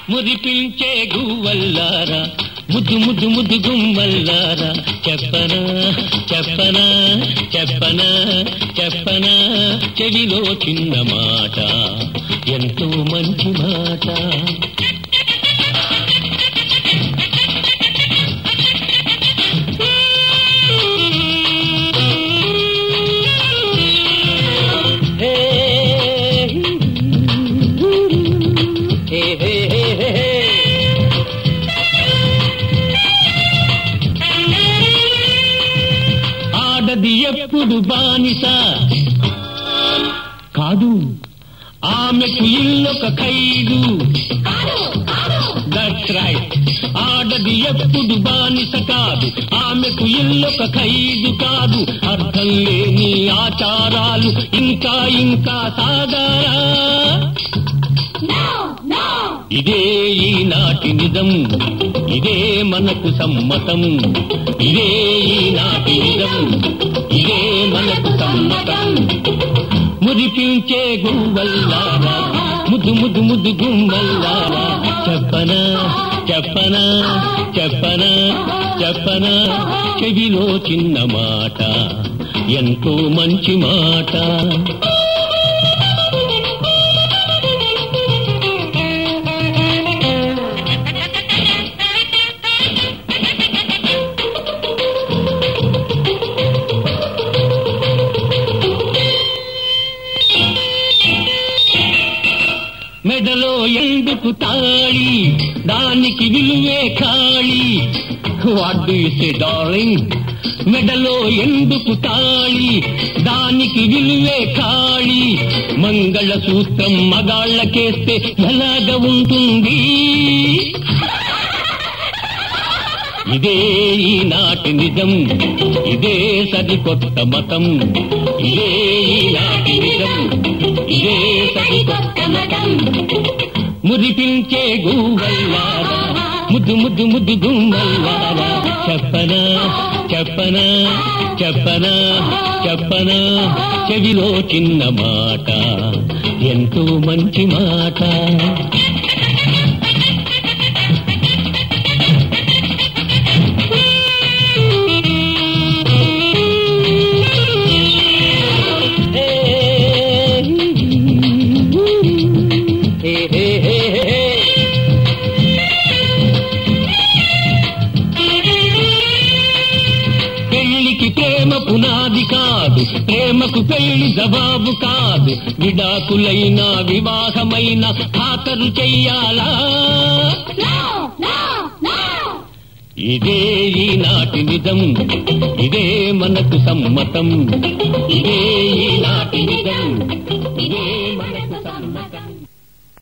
మురిపించే గువ్వల్లారా ముద్దు ముద్దు ముద్దు గుమ్మల్లారా చెప్పనా చెప్పనా చెప్పనా చెప్పనా చెవిలో చిన్న మాట ఎంతో మంచి మాట హే హే హే హే హే హే ఆడది ఎప్పుడు బానిస కాదు ఆమెకు ఇల్లొక ఖైదు దట్స్ రైట్ ఆడది ఎప్పుడు బానిస కాదు ఆమెకు ఇల్లొక ఖైదు కాదు అర్థం లేని ఆచారాలు ఇంకా ఇంకా సాగారా ఇదే ఈనాటి నిజం ఇదే మనకు సమ్మతం ఇదే ఈనాటి నిజం ఇదే మనకు సమ్మతం మురిపించే గువ్వల్లారా ముద్దు ముద్దు ముద్దు గుమ్మల్లారా చెప్పనా చెప్పనా చెప్పనా చెప్పనా చెవిలో చిన్న మాట ఎంతో మంచి మాట మెడలో ఎందుకు తాళి దానికి విలువే ఖాళీ what do you say darling మెడలో ఎందుకు తాళి దానికి విలువే ఖాళీ మంగళ సూత్రం మగాళ్ళకేస్తే ఎలాగ ఉంటుంది ఇదే ఈనాటి నిజం ఇదే సరికొత్త మతం ఇదే ఈనాటి నిజం ఇదే సరికొత్త మతం మురిపించే గువ్వల్లారా ముద్దు ముద్దు ముద్దు గుమ్మల్లారా చెప్పనా చెప్పనా చెప్పనా చెప్పనా చెవిలో చిన్న మాట ఎంతో మంచి మాట హే హే హే హే పెళ్లికి ప్రేమ పునాది కాదు ప్రేమకు పెళ్లి జవాబు కాదు విడాకులైన వివాహమైన ఖాతరు చెయ్యాలా ఇదే ఈనాటి నిజం ఇదే మనకు సమ్మతం ఇదే ఈనాటి నిజం ఇదే మనకు